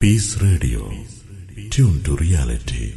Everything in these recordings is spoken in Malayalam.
Peace Radio. Tune to reality.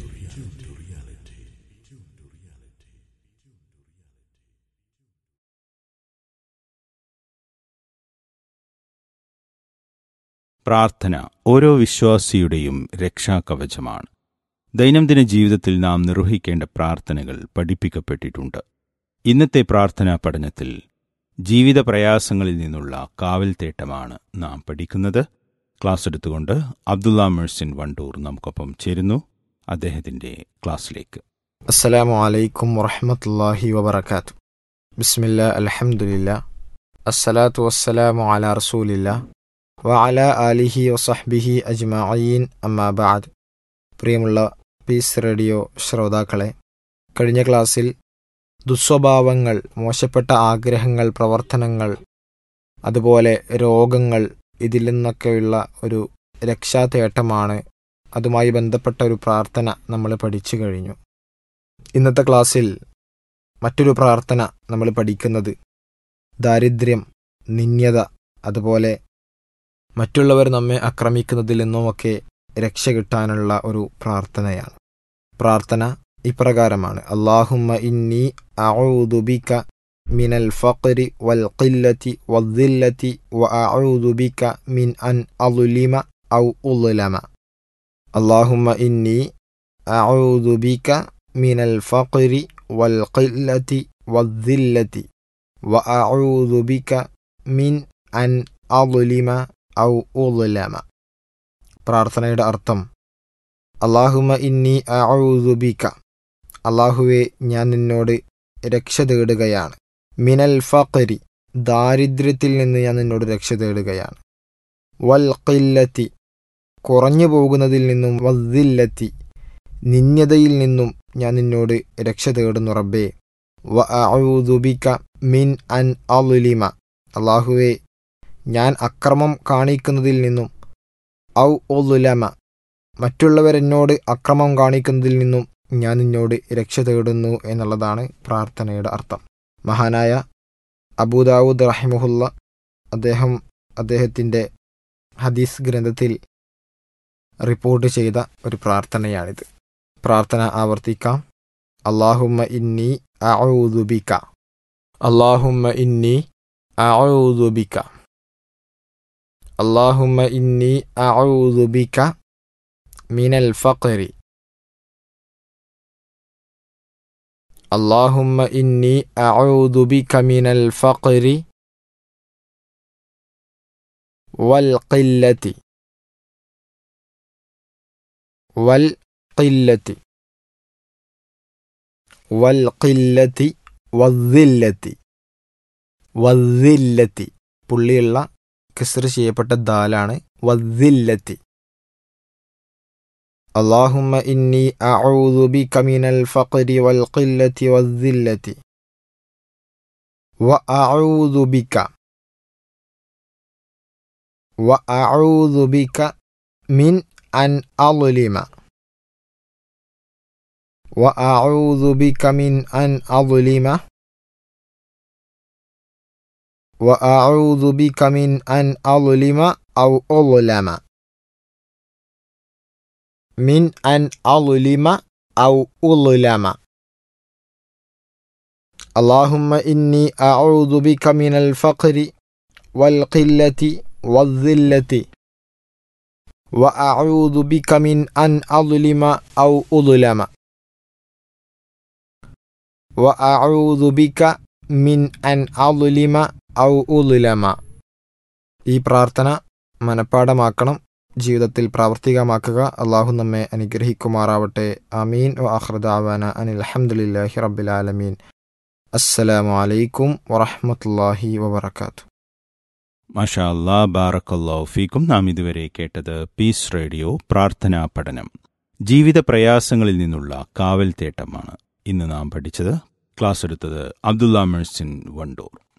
പ്രാർത്ഥന ഓരോ വിശ്വാസിയുടെയും രക്ഷാകവചമാണ് ദൈനംദിന ജീവിതത്തിൽ നാം നിർവഹിക്കേണ്ട പ്രാർത്ഥനകൾ പഠിപ്പിക്കപ്പെട്ടിട്ടുണ്ട് ഇന്നത്തെ പ്രാർത്ഥനാ പഠനത്തിൽ ജീവിത പ്രയാസങ്ങളിൽ നിന്നുള്ള കാവൽ തേട്ടമാണ് നാം പഠിക്കുന്നത് ക്ലാസ് എടുത്തുകൊണ്ട് അബ്ദുള്ള മെഴ്സിൻ വണ്ടൂർ നമുക്കൊപ്പം ചേരുന്നു അദ്ദേഹത്തിന്റെ ക്ലാസ്സിലേക്ക് അസ്സലാമു അലൈക്കും വറഹമത്തല്ലാഹി വബർക്കാത്തു ബിസ്മില്ല അൽഹംദുലില്ല അസ്സലാത്തു വസ്സലാമു അല റസൂലില്ല വ അല ആലിഹി വസഹ്ബിഹി അജ്മഈൻ അമ്മാ ബഅദ് പ്രിയമുള്ള പീസ് റേഡിയോ ശ്രോതാക്കളെ കഴിഞ്ഞ ക്ലാസ്സിൽ ദുസ്വഭാവങ്ങൾ മോശപ്പെട്ട ആഗ്രഹങ്ങൾ പ്രവർത്തനങ്ങൾ അതുപോലെ രോഗങ്ങൾ ഇതിൽ നിന്നൊക്കെയുള്ള ഒരു രക്ഷാതേട്ടമാണ് അതുമായി ബന്ധപ്പെട്ട ഒരു പ്രാർത്ഥന നമ്മൾ പഠിച്ചു കഴിഞ്ഞു ഇന്നത്തെ ക്ലാസ്സിൽ മറ്റൊരു പ്രാർത്ഥന നമ്മൾ പഠിക്കുന്നത് ദാരിദ്ര്യം നിന്യത അതുപോലെ മറ്റുള്ളവർ നമ്മെ ആക്രമിക്കുന്നതിൽ നിന്നുമൊക്കെ രക്ഷ കിട്ടാനുള്ള ഒരു പ്രാർത്ഥനയാണ് പ്രാർത്ഥന ഇപ്രകാരമാണ് അള്ളാഹുമ്മ ഇന്നി അഊദുബിക മിനൽ ഫഖ്രി വൽ ഖില്ലത്തി വദ്ദില്ലത്തി വ അഊദുബിക മിൻ അൻ അളുലിമ ഔ ഉളുലമ അള്ളാഹുമ്മ ഇന്നി അഊദുബിക من الفقر والقلة والذلة وأعوذ بك من أن أظلم أو أظلم പ്രാർത്ഥനയുടെ അർത്ഥം അള്ളാഹുമ ഇന്നി അഊദുബിക അള്ളാഹുവെ ഞാൻ നിന്നോട് രക്ഷ തേടുകയാണ് മിനൽ ഫഖരി ദാരിദ്ര്യത്തിൽ നിന്ന് ഞാൻ നിന്നോട് രക്ഷ തേടുകയാണ് വൽ ഖില്ലത്തി കുറഞ്ഞു പോകുന്നതിൽ നിന്നും വദ്ദില്ലത്തി നിന്യതയിൽ നിന്നും ഞാൻ നിന്നോട് രക്ഷ തേടുന്നു റബ്ബേ വ അഊദുബിക മിൻ അൻ അലുലിമ അള്ളാഹുവെ ഞാൻ അക്രമം കാണിക്കുന്നതിൽ നിന്നും ഔ ഒലുലമ മറ്റുള്ളവരെന്നോട് അക്രമം കാണിക്കുന്നതിൽ നിന്നും ഞാൻ നിന്നോട് രക്ഷ തേടുന്നു എന്നുള്ളതാണ് പ്രാർത്ഥനയുടെ അർത്ഥം മഹാനായ അബൂദാവൂദ് റഹിമുഹുല്ല അദ്ദേഹം അദ്ദേഹത്തിൻ്റെ ഹദീസ് ഗ്രന്ഥത്തിൽ റിപ്പോർട്ട് ചെയ്ത ഒരു പ്രാർത്ഥനയാണിത് പ്രാർത്ഥന ആവർത്തിക്കാം അള്ളാഹുമ്മ ഇന്നി അഊദുബിക അള്ളാഹുമ്മ ഇന്നി അഊദുബിക അള്ളാഹുമ്മ ഇന്നി അഊദുബിക മിനൽ ഫഖരി اللهم إني أعوذ بك من الفقر والقلة والقلة والقلة والذلة والذلة പുള്ളിയുള്ള കിസർ ചെയ്യപ്പെട്ട ദാലാണ് വദ്ദില്ലത്തി اللهم إني أعوذ بك من الفقر والقلة والذلة وأعوذ بك وأعوذ بك من أن أظلم وأعوذ بك من أن أظلم وأعوذ بك من أن أظلم أو أظلم من أن أظلم أو أظلم اللهم إني أعوذ بك من الفقر والقلة والذلة وأعوذ بك من أن أظلم أو أظلم وأعوذ بك من أن أظلم أو أظلم ഈ പ്രാർത്ഥന മനഃപ്പാടമാക്കണം ജീവിതത്തിൽ പ്രാവർത്തികമാക്കുക അള്ളാഹു നമ്മെ അനുഗ്രഹിക്കുമാറാവട്ടെ അമീൻ വ അഹ്റദാവാന അനിൽ അഹമ്മദില്ലാഹി റബ്ബിലാലമീൻ അസ്സലാമു അലൈക്കും വറഹമത്തല്ലാഹി വബർക്കാത്തു മാഷാ അല്ലാ ബാറക്കല്ലാ ഫീക്കും നാം ഇതുവരെ കേട്ടത് പീസ് റേഡിയോ പ്രാർത്ഥനാ പഠനം ജീവിത പ്രയാസങ്ങളിൽ നിന്നുള്ള കാവൽ തേട്ടമാണ് ഇന്ന് നാം പഠിച്ചത് ക്ലാസ് എടുത്തത് അബ്ദുള്ള മെഴ്സിൻ വണ്ടൂർ